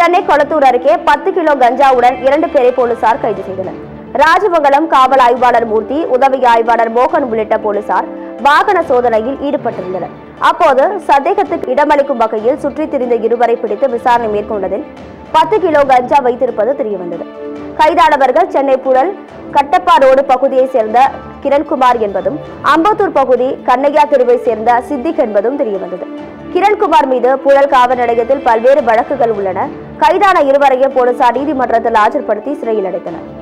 சென்னை கொளத்தூர் அருகே பத்து கிலோ கஞ்சாவுடன் இரண்டு பேரை போலீசார் கைது செய்தனர் ராஜமங்கலம் காவல் ஆய்வாளர் மூர்த்தி உதவி ஆய்வாளர் மோகன் உள்ளிட்ட போலீசார் வாகன சோதனையில் ஈடுபட்டிருந்தனர் அப்போது சந்தேகத்துக்கு இடமளிக்கும் வகையில் சுற்றித் திரிந்த இருவரை பிடித்து விசாரணை மேற்கொண்டதில் பத்து கிலோ கஞ்சா வைத்திருப்பது தெரியவந்தது கைதானவர்கள் சென்னை புழல் கட்டப்பா ரோடு பகுதியைச் சேர்ந்த கிரண்குமார் என்பதும் அம்பத்தூர் பகுதி கண்ணையா தெருவை சேர்ந்த சித்திக் என்பதும் தெரியவந்தது கிரண்குமார் மீது புழல் காவல் நிலையத்தில் பல்வேறு வழக்குகள் உள்ளன கைதான இருவரையும் போலீசார் நீதிமன்றத்தில் ஆஜர்படுத்தி சிறையில் அடைத்தனர்